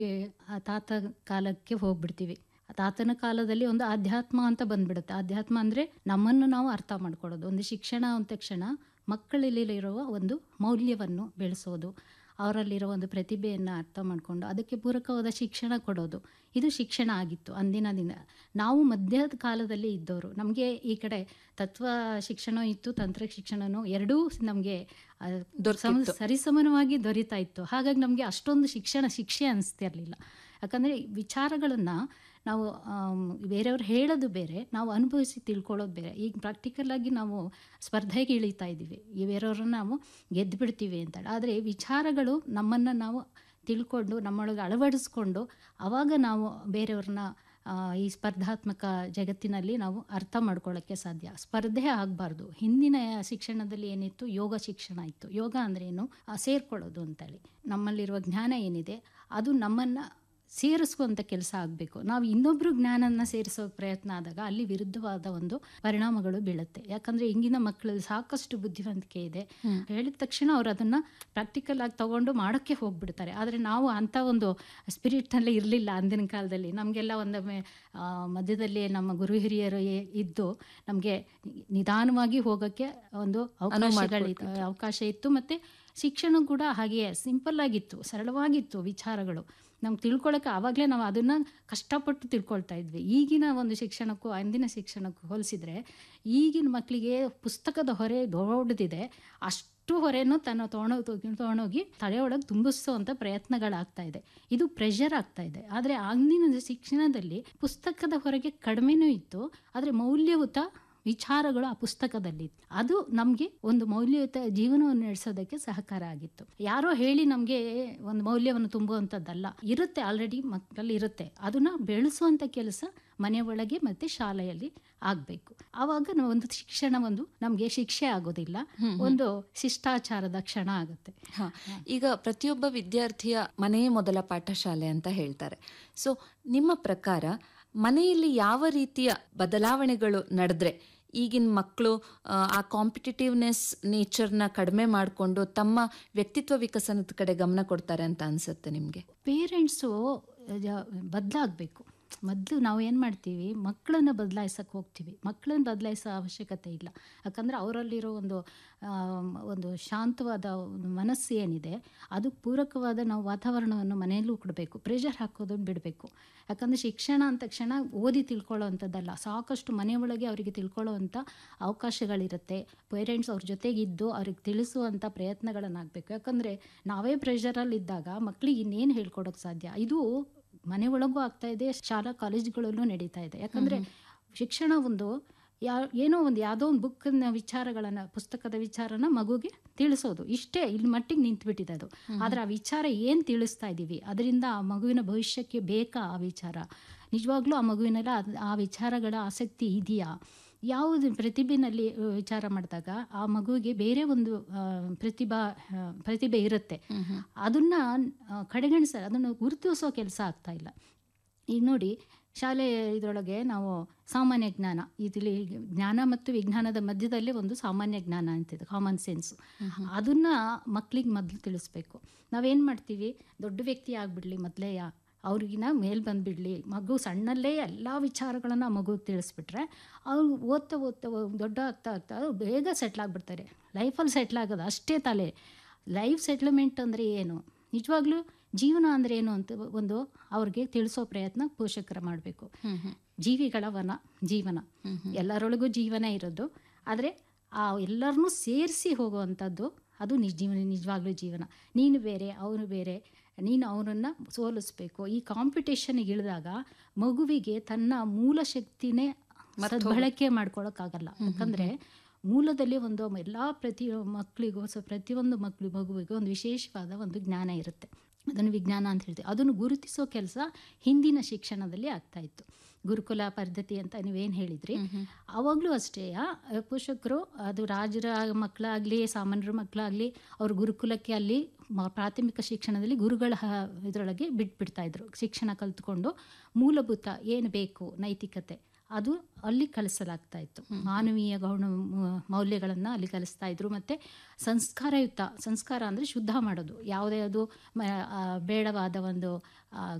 ಆ ತಾತ ಕಾಲಕ್ಕೆ ಹೋಗ್ಬಿಡ್ತೀವಿ ಆ ತಾತನ ಕಾಲದಲ್ಲಿ ಒಂದು ಆಧ್ಯಾತ್ಮ ಅಂತ ಬಂದ್ಬಿಡುತ್ತೆ ಆಧ್ಯಾತ್ಮ ಅಂದರೆ ನಮ್ಮನ್ನು ನಾವು ಅರ್ಥ ಮಾಡ್ಕೊಳ್ಳೋದು ಒಂದು ಶಿಕ್ಷಣ ಅಂದ ತಕ್ಷಣ ಮಕ್ಕಳಲ್ಲಿರುವ ಒಂದು ಮೌಲ್ಯವನ್ನು ಬೆಳೆಸೋದು ಅವರಲ್ಲಿರೋ ಒಂದು ಪ್ರತಿಭೆಯನ್ನು ಅರ್ಥ ಮಾಡಿಕೊಂಡು ಅದಕ್ಕೆ ಪೂರಕವಾದ ಶಿಕ್ಷಣ ಕೊಡೋದು ಇದು ಶಿಕ್ಷಣ ಆಗಿತ್ತು ಅಂದಿನ ದಿನ ನಾವು ಮಧ್ಯದ ಕಾಲದಲ್ಲಿ ಇದ್ದವರು ನಮಗೆ ಈ ಕಡೆ ತತ್ವ ಶಿಕ್ಷಣ ಇತ್ತು ತಂತ್ರ ಶಿಕ್ಷಣನೂ ಎರಡೂ ನಮಗೆ ದೊರಕಿತ್ತು. ಸರಿಸಮಾನವಾಗಿ ದೊರೀತಾ ಇತ್ತು ಹಾಗಾಗಿ ನಮಗೆ ಅಷ್ಟೊಂದು ಶಿಕ್ಷಣ ಶಿಕ್ಷೆ ಅನಿಸ್ತಿರ್ಲಿಲ್ಲ ಯಾಕಂದರೆ ವಿಚಾರಗಳನ್ನು ನಾವು ಆಮ್, ಬೇರೆಯವ್ರು ಹೇಳೋದು ಬೇರೆ ನಾವು ಅನುಭವಿಸಿ ತಿಳ್ಕೊಳ್ಳೋದು ಬೇರೆ ಈಗ ಪ್ರಾಕ್ಟಿಕಲ್ ಆಗಿ ನಾವು ಸ್ಪರ್ಧೆಗೆ ಇಳಿತಾ ಇದ್ದೀವಿ ಈ ಬೇರೆಯವ್ರನ್ನ ನಾವು ಗೆದ್ದು ಬಿಡ್ತೀವಿ ಅಂತ ಆದರೆ ವಿಚಾರಗಳು ನಮ್ಮನ್ನು ನಾವು ತಿಳ್ಕೊಂಡು ನಮ್ಮೊಳಗೆ ಅಳವಡಿಸ್ಕೊಂಡು ಆವಾಗ ನಾವು ಬೇರೆಯವ್ರನ್ನ ಆ, ಈ ಸ್ಪರ್ಧಾತ್ಮಕ ಜಗತ್ತಿನಲ್ಲಿ ನಾವು ಅರ್ಥ ಮಾಡ್ಕೊಳ್ಳೋಕ್ಕೆ ಸಾಧ್ಯ ಸ್ಪರ್ಧೆ ಆಗಬಾರ್ದು ಹಿಂದಿನ ಶಿಕ್ಷಣದಲ್ಲಿ ಏನಿತ್ತು ಯೋಗ ಶಿಕ್ಷಣ ಇತ್ತು ಯೋಗ ಅಂದ್ರೆ ಏನು ಆ, ಸೇರ್ಕೊಳ್ಳೋದು ಅಂತೇಳಿ ನಮ್ಮಲ್ಲಿರುವ ಜ್ಞಾನ ಏನಿದೆ ಅದು ನಮ್ಮನ್ನು ಸೇರಿಸುವಂಥ ಕೆಲಸ ಆಗಬೇಕು ನಾವು ಇನ್ನೊಬ್ಬರು ಜ್ಞಾನನ ಸೇರಿಸೋ ಪ್ರಯತ್ನ ಆದಾಗ ಅಲ್ಲಿ ವಿರುದ್ಧವಾದ ಒಂದು ಪರಿಣಾಮಗಳು ಬೀಳುತ್ತೆ ಯಾಕಂದರೆ ಇಂಗಿನ ಮಕ್ಕಳಲ್ಲಿ ಸಾಕಷ್ಟು ಬುದ್ಧಿವಂತಿಕೆ ಇದೆ ಹೇಳಿದ ತಕ್ಷಣ ಅವ್ರು ಅದನ್ನು ಪ್ರಾಕ್ಟಿಕಲ್ ಆಗಿ ತಗೊಂಡು ಮಾಡೋಕ್ಕೆ ಹೋಗ್ಬಿಡ್ತಾರೆ ಆದರೆ ನಾವು ಅಂಥ ಒಂದು ಸ್ಪಿರಿಟ್ನಲ್ಲಿ ಇರಲಿಲ್ಲ ಅಂದಿನ ಕಾಲದಲ್ಲಿ ನಮಗೆಲ್ಲ ಒಂದೊಮ್ಮೆ ಆ, ಮಧ್ಯದಲ್ಲಿ ನಮ್ಮ ಗುರು ಹಿರಿಯರು ಏ- ಇದ್ದು ನಮಗೆ ನಿಧಾನವಾಗಿ ಹೋಗೋಕ್ಕೆ ಒಂದು ಅವಕಾಶಗಳಿತ್ತು ಅವಕಾಶ ಇತ್ತು ಮತ್ತು ಶಿಕ್ಷಣ ಕೂಡ ಹಾಗೆಯೇ ಸಿಂಪಲ್ ಆಗಿತ್ತು ಸರಳವಾಗಿತ್ತು ವಿಚಾರಗಳು ನಮ್ಗೆ ತಿಳ್ಕೊಳ್ಳೋಕೆ ಆವಾಗಲೇ ನಾವು ಅದನ್ನು ಕಷ್ಟಪಟ್ಟು ತಿಳ್ಕೊಳ್ತಾ ಇದ್ವಿ ಈಗಿನ ಒಂದು ಶಿಕ್ಷಣಕ್ಕೂ ಅಂದಿನ ಶಿಕ್ಷಣಕ್ಕೂ ಹೋಲಿಸಿದ್ರೆ ಈಗಿನ ಮಕ್ಕಳಿಗೆ ಪುಸ್ತಕದ ಹೊರೆ ದೊಡ್ಡದಿದೆ ಅಷ್ಟು ಹೊರೆನೂ ತನ್ನ ತೊಗೊಂಡೋಗಿ ತೊಗೊಂಡೋಗಿ ತಲೆಯೊಳಗೆ ತುಂಬಿಸುವಂಥ ಪ್ರಯತ್ನಗಳಾಗ್ತಾ ಇದೆ ಇದು ಪ್ರೆಷರ್ ಆಗ್ತಾ ಇದೆ ಆದರೆ ಅಂದಿನ ಶಿಕ್ಷಣದಲ್ಲಿ ಪುಸ್ತಕದ ಹೊರಗೆ ಕಡಿಮೆನೂ ಇತ್ತು ಆದರೆ ಮೌಲ್ಯಯುತ ವಿಚಾರಗಳು ಆ ಪುಸ್ತಕದಲ್ಲಿ ಅದು ನಮಗೆ ಒಂದು ಮೌಲ್ಯಯುತ ಜೀವನವನ್ನು ನಡೆಸೋದಕ್ಕೆ ಸಹಕಾರ ಆಗಿತ್ತು ಯಾರೋ ಹೇಳಿ ನಮಗೆ ಒಂದು ಮೌಲ್ಯವನ್ನು ತುಂಬುವಂಥದ್ದಲ್ಲ ಇರುತ್ತೆ ಆಲ್ರೆಡಿ ಮಕ್ಕಳಲ್ಲಿ ಇರುತ್ತೆ ಅದನ್ನ ಬೆಳೆಸುವಂಥ ಕೆಲಸ ಮನೆ ಒಳಗೆ ಮತ್ತೆ ಶಾಲೆಯಲ್ಲಿ ಆಗಬೇಕು ಆವಾಗ ನಾವು ಒಂದು ಶಿಕ್ಷಣ ಒಂದು ನಮಗೆ ಶಿಕ್ಷೆ ಆಗೋದಿಲ್ಲ ಒಂದು ಶಿಷ್ಟಾಚಾರದ ಕ್ಷಣ ಆಗುತ್ತೆ ಹ. ಈಗ ಪ್ರತಿಯೊಬ್ಬ ವಿದ್ಯಾರ್ಥಿಯ ಮನೆಯೇ ಮೊದಲ ಪಾಠಶಾಲೆ ಅಂತ ಹೇಳ್ತಾರೆ ಸೊ ನಿಮ್ಮ ಪ್ರಕಾರ ಮನೆಯಲ್ಲಿ ಯಾವ ರೀತಿಯ ಬದಲಾವಣೆಗಳು ನಡೆದ್ರೆ ಈಗಿನ ಮಕ್ಕಳು ಆ ಕಾಂಪಿಟೇಟಿವ್ನೆಸ್ ನೇಚರ್ನ ಕಡಿಮೆ ಮಾಡಿಕೊಂಡು ತಮ್ಮ ವ್ಯಕ್ತಿತ್ವ ವಿಕಸನದ ಕಡೆ ಗಮನ ಕೊಡ್ತಾರೆ ಅಂತ ಅನ್ಸುತ್ತೆ ನಿಮಗೆ ಪೇರೆಂಟ್ಸು ಬದಲಾಗಬೇಕು ಮೊದಲು ನಾವು ಏನು ಮಾಡ್ತೀವಿ ಮಕ್ಕಳನ್ನು ಬದಲಾಯಿಸಕ್ಕೆ ಹೋಗ್ತೀವಿ ಮಕ್ಕಳನ್ನ ಬದಲಾಯಿಸೋ ಅವಶ್ಯಕತೆ ಇಲ್ಲ ಯಾಕಂದರೆ ಅವರಲ್ಲಿರೋ ಒಂದು ಆಮ್, ಒಂದು ಶಾಂತವಾದ ಒಂದು ಮನಸ್ಸು ಏನಿದೆ ಅದಕ್ಕೆ ಪೂರಕವಾದ ನಾವು ವಾತಾವರಣವನ್ನು ಮನೆಯಲ್ಲೂ ಕೊಡಬೇಕು ಪ್ರೆಷರ್ ಹಾಕೋದನ್ನು ಬಿಡಬೇಕು ಯಾಕಂದರೆ ಶಿಕ್ಷಣ ಅಂದ ತಕ್ಷಣ ಓದಿ ತಿಳ್ಕೊಳ್ಳೋ ಅಂಥದ್ದಲ್ಲ ಸಾಕಷ್ಟು ಮನೆಯೊಳಗೆ ಅವರಿಗೆ ತಿಳ್ಕೊಳ್ಳೋ ಅಂಥ ಅವಕಾಶಗಳಿರುತ್ತೆ ಪೇರೆಂಟ್ಸ್ ಅವ್ರ ಜೊತೆಗಿದ್ದು ಅವ್ರಿಗೆ ತಿಳಿಸುವಂಥ ಪ್ರಯತ್ನಗಳನ್ನಾಗಬೇಕು ಯಾಕಂದರೆ ನಾವೇ ಪ್ರೆಷರಲ್ಲಿ ಇದ್ದಾಗ ಮಕ್ಕಳಿಗೆ ಇನ್ನೇನು ಹೇಳ್ಕೊಡೋಕ್ಕೆ ಸಾಧ್ಯ ಇದು ಮನೆ ಒಳಗೂ ಆಗ್ತಾ ಇದೆ ಶಾಲಾ ಕಾಲೇಜುಗಳಲ್ಲೂ ನಡೀತಾ ಇದೆ ಯಾಕಂದರೆ ಶಿಕ್ಷಣ ಒಂದು ಯಾ ಏನೋ ಒಂದು ಯಾವುದೋ ಒಂದು ಬುಕ್ಕಿನ ವಿಚಾರಗಳನ್ನು ಪುಸ್ತಕದ ವಿಚಾರನ ಮಗುಗೆ ತಿಳಿಸೋದು ಇಷ್ಟೇ ಇಲ್ಲಿ ಮಟ್ಟಿಗೆ ನಿಂತುಬಿಟ್ಟಿದೆ ಅದು ಆದರೆ ಆ ವಿಚಾರ ಏನು ತಿಳಿಸ್ತಾ ಇದ್ದೀವಿ ಅದರಿಂದ ಆ ಮಗುವಿನ ಭವಿಷ್ಯಕ್ಕೆ ಬೇಕಾ ಆ ವಿಚಾರ ನಿಜವಾಗ್ಲೂ ಆ ಮಗುವಿನೆಲ್ಲ ಅದ್- ಆ ವಿಚಾರಗಳ ಆಸಕ್ತಿ ಇದೆಯಾ ಯಾವುದು ಪ್ರತಿಭೆನಲ್ಲಿ ಆ, ವಿಚಾರ ಮಾಡಿದಾಗ ಆ ಮಗುವಿಗೆ ಬೇರೆ ಒಂದು ಆ, ಪ್ರತಿಭಾ ಆ, ಪ್ರತಿಭೆ ಇರುತ್ತೆ ಅದನ್ನ ಆ, ಕಡೆಗಣಿಸ ಅದನ್ನು ಗುರುತಿಸೋ ಕೆಲಸ ಆಗ್ತಾ ಇಲ್ಲ ಈಗ ನೋಡಿ ಶಾಲೆ ಇದರೊಳಗೆ ನಾವು ಸಾಮಾನ್ಯ ಜ್ಞಾನ ಇದರಲ್ಲಿ ಜ್ಞಾನ ಮತ್ತು ವಿಜ್ಞಾನದ ಮಧ್ಯದಲ್ಲಿ ಒಂದು ಸಾಮಾನ್ಯ ಜ್ಞಾನ ಅಂತಿದೆ ಕಾಮನ್ ಸೆನ್ಸ್ ಅದನ್ನ ಮಕ್ಕಳಿಗೆ ಮೊದಲು ತಿಳಿಸ್ಬೇಕು ನಾವೇನು ಮಾಡ್ತೀವಿ ದೊಡ್ಡ ವ್ಯಕ್ತಿ ಆಗಿಬಿಡ್ಲಿ ಮೊದಲೇ ಅವ್ರಿಗಿನ ಮೇಲ್ ಬಂದುಬಿಡ್ಲಿ ಮಗು ಸಣ್ಣಲ್ಲೇ ಎಲ್ಲ ವಿಚಾರಗಳನ್ನು ಆ ಮಗುಗೆ ತಿಳಿಸ್ಬಿಟ್ರೆ ಅವ್ರು ಓದ್ತಾ ಓದ್ತಾ ಓ- ದೊಡ್ಡ ಆಗ್ತಾ ಆಗ್ತಾ ಅವ್ರು ಬೇಗ ಸೆಟ್ಲ್ ಆಗಿಬಿಡ್ತಾರೆ ಲೈಫಲ್ಲಿ ಸೆಟ್ಲ್ ಆಗೋದು ಅಷ್ಟೇ ತಲೆ ಲೈಫ್ ಸೆಟ್ಲ್ಮೆಂಟ್ ಅಂದರೆ ಏನು ನಿಜವಾಗ್ಲೂ ಜೀವನ ಅಂದರೆ ಏನು ಅಂತ ಒಂದು ಅವ್ರಿಗೆ ತಿಳಿಸೋ ಪ್ರಯತ್ನ ಪೋಷಕರು ಮಾಡಬೇಕು ಜೀವಿಗಳ ವನ ಜೀವನ ಎಲ್ಲರೊಳಗೂ ಜೀವನ ಇರೋದು ಆದರೆ ಆ ಎಲ್ಲರನ್ನೂ ಸೇರಿಸಿ ಹೋಗುವಂಥದ್ದು ಅದು ನಿಜ ಜೀವನ ನಿಜವಾಗ್ಲೂ ಜೀವನ ನೀನು ಬೇರೆ ಅವನು ಬೇರೆ ನೀನು ಅವನನ್ನು ಸೋಲಿಸ್ಬೇಕು ಈ ಕಾಂಪಿಟೇಷನ್ಗೆ ಇಳಿದಾಗ ಮಗುವಿಗೆ ತನ್ನ ಮೂಲ ಶಕ್ತಿನೇ ಬಳಕೆ ಮಾಡ್ಕೊಳಕ್ಕಾಗಲ್ಲ ಯಾಕಂದರೆ ಮೂಲದಲ್ಲಿ ಒಂದು ಎಲ್ಲ ಪ್ರತಿ ಮಕ್ಕಳಿಗೂ ಸೊ ಪ್ರತಿಯೊಂದು ಮಕ್ಕಳು ಮಗುವಿಗೂ ಒಂದು ವಿಶೇಷವಾದ ಒಂದು ಜ್ಞಾನ ಇರುತ್ತೆ ಅದನ್ನು ವಿಜ್ಞಾನ ಅಂತ ಹೇಳ್ತೀವಿ ಅದನ್ನು ಗುರುತಿಸೋ ಕೆಲಸ ಹಿಂದಿನ ಶಿಕ್ಷಣದಲ್ಲಿ ಆಗ್ತಾ ಇತ್ತು ಗುರುಕುಲ ಪದ್ಧತಿ ಅಂತ ನೀವೇನು ಹೇಳಿದ್ರಿ ಅವಾಗಲೂ ಅಷ್ಟೇ ಆ, ಪೋಷಕರು ಅದು ರಾಜರ ಮಕ್ಕಳಾಗಲಿ ಸಾಮಾನ್ಯರ ಮಕ್ಕಳಾಗಲಿ ಅವ್ರ ಗುರುಕುಲಕ್ಕೆ ಅಲ್ಲಿ ಮ- ಪ್ರಾಥಮಿಕ ಶಿಕ್ಷಣದಲ್ಲಿ ಗುರುಗಳ ಹ- ಇದರೊಳಗೆ ಬಿಟ್ಬಿಡ್ತಾ ಇದ್ರು ಶಿಕ್ಷಣ ಕಲ್ತ್ಕೊಂಡು ಮೂಲಭೂತ ಏನು ಬೇಕು ನೈತಿಕತೆ ಅದು ಅಲ್ಲಿ ಕಲಿಸಲಾಗ್ತಾ ಇತ್ತು ಮಾನವೀಯ ಗೌಣ ಮೌಲ್ಯಗಳನ್ನು ಅಲ್ಲಿ ಕಲಿಸ್ತಾ ಇದ್ರು ಮತ್ತು ಸಂಸ್ಕಾರಯುತ ಸಂಸ್ಕಾರ ಅಂದರೆ ಶುದ್ಧ ಮಾಡೋದು ಯಾವುದೇ ಅದು ಮ- ಆ, ಬೇಡವಾದ ಒಂದು ಆ,